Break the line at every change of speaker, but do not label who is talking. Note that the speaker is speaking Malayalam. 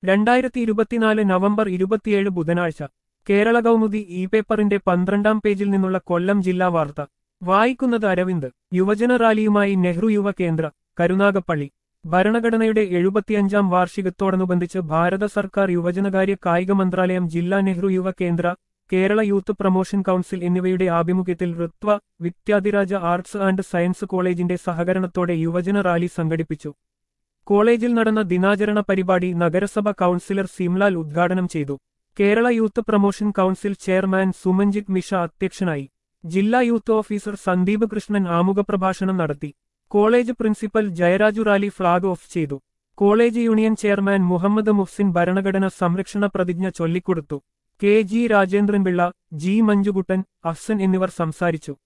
രണ്ടായിരത്തി ഇരുപത്തിനാല് നവംബർ ഇരുപത്തിയേഴ് ബുധനാഴ്ച കേരള കൗമുദി ഇ പേപ്പറിന്റെ പന്ത്രണ്ടാം പേജിൽ നിന്നുള്ള കൊല്ലം ജില്ലാ വാർത്ത വായിക്കുന്നത് അരവിന്ദ് യുവജന റാലിയുമായി നെഹ്റു യുവ കേന്ദ്ര കരുനാഗപ്പള്ളി ഭരണഘടനയുടെ എഴുപത്തിയഞ്ചാം വാർഷികത്തോടനുബന്ധിച്ച് ഭാരത സർക്കാർ യുവജനകാര്യ കായിക മന്ത്രാലയം ജില്ലാ നെഹ്റു യുവ കേന്ദ്ര കേരള യൂത്ത് പ്രൊമോഷൻ കൗൺസിൽ എന്നിവയുടെ ആഭിമുഖ്യത്തിൽ ഋത്വ വിദ്യാധിരാജ ആർട്സ് ആൻഡ് സയൻസ് കോളേജിന്റെ സഹകരണത്തോടെ യുവജന റാലി സംഘടിപ്പിച്ചു കോളേജിൽ നടന്ന ദിനാചരണ പരിപാടി നഗരസഭ കൗൺസിലർ സിംലാൽ ഉദ്ഘാടനം ചെയ്തു Kerala youth promotion council chairman Sumanjith Misha അധ്യക്ഷനായി ജില്ലാ യൂത്ത് ഓഫീസർ സന്ദീപ് കൃഷ്ണൻ ആമുഖപ്രഭാഷണം നടത്തി college principal Jayaraju rally flag off ചെയ്തു college union chairman Muhammad Muhsin ഭരണഘടന സംരക്ഷണ പ്രതിജ്ഞ ചൊല്ലിക്കൊടുത്തു K G Rajendran Pillai G Manjukuttan Ahsan എന്നിവർ സംസാരിച്ചു